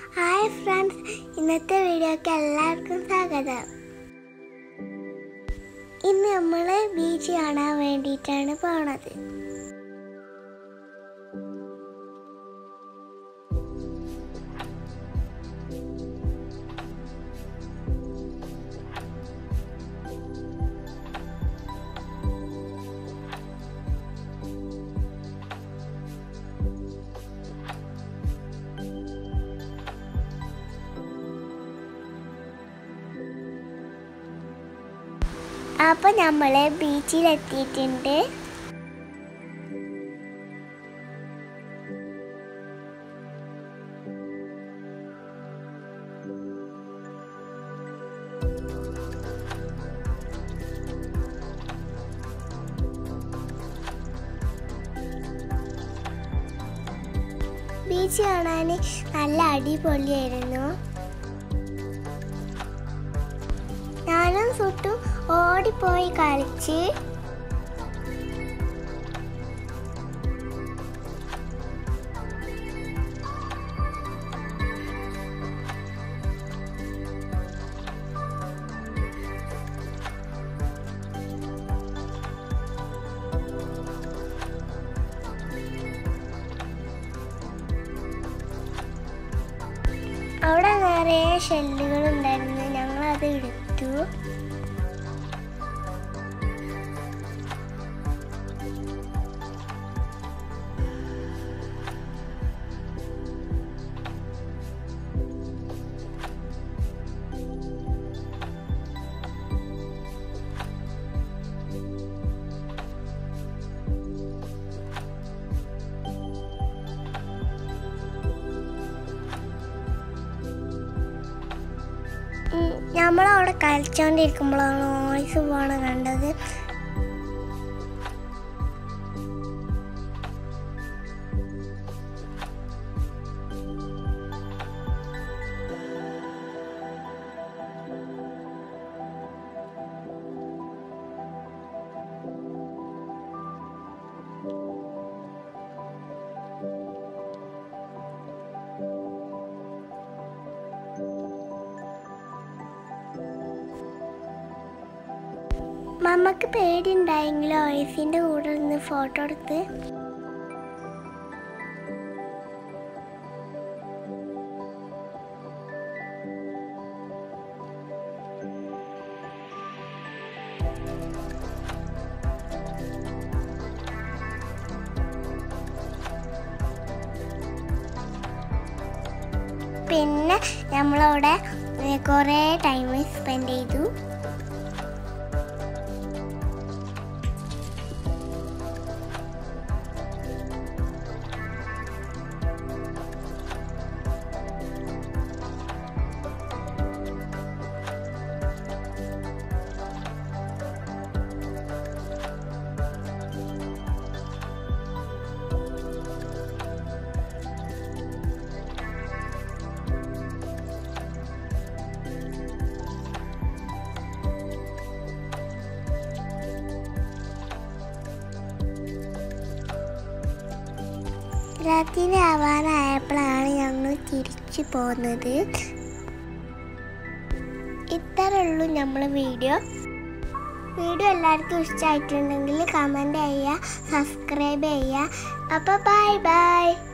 hi friends ഇന്നത്തെ വീഡിയോക്ക് എല്ലാവർക്കും സ്വാഗതം ഇന്ന് നമ്മൾ ബീച്ച് കാണാൻ വേണ്ടിയിട്ടാണ് പോണത് അപ്പോൾ നമ്മൾ ബീച്ചിലെത്തിയിട്ടുണ്ട് ബീച്ച് കാണാൻ നല്ല അടിപൊളിയായിരുന്നു ഞാനും സുട്ടും ഓടിപ്പോയി കളിച്ച് അവിടെ നിറയെ ഷെല്ലുകൾ ഉണ്ടായിരുന്നു ഞങ്ങൾ അത് എടുത്തു നമ്മളവിടെ കളിച്ചോണ്ടിരിക്കുമ്പോഴാണ് ഓയിസ് പോണ കണ്ടത് മമ്മക്ക് പേടിയുണ്ടായെങ്കിലും ഓയിസിന്റെ കൂടെ നിന്ന് ഫോട്ടോ എടുത്ത് പിന്നെ നമ്മളവിടെ കുറേ ടൈം സ്പെൻഡ് ചെയ്തു രാത്രി ആവാനായപ്പോഴാണ് ഞങ്ങൾ തിരിച്ചു പോകുന്നത് ഇത്രേ ഉള്ളൂ നമ്മൾ വീഡിയോ വീഡിയോ എല്ലാവർക്കും ഇഷ്ടമായിട്ടുണ്ടെങ്കിൽ കമൻറ്റ് ചെയ്യുക സബ്സ്ക്രൈബ് ചെയ്യുക അപ്പോൾ ബൈ ബൈ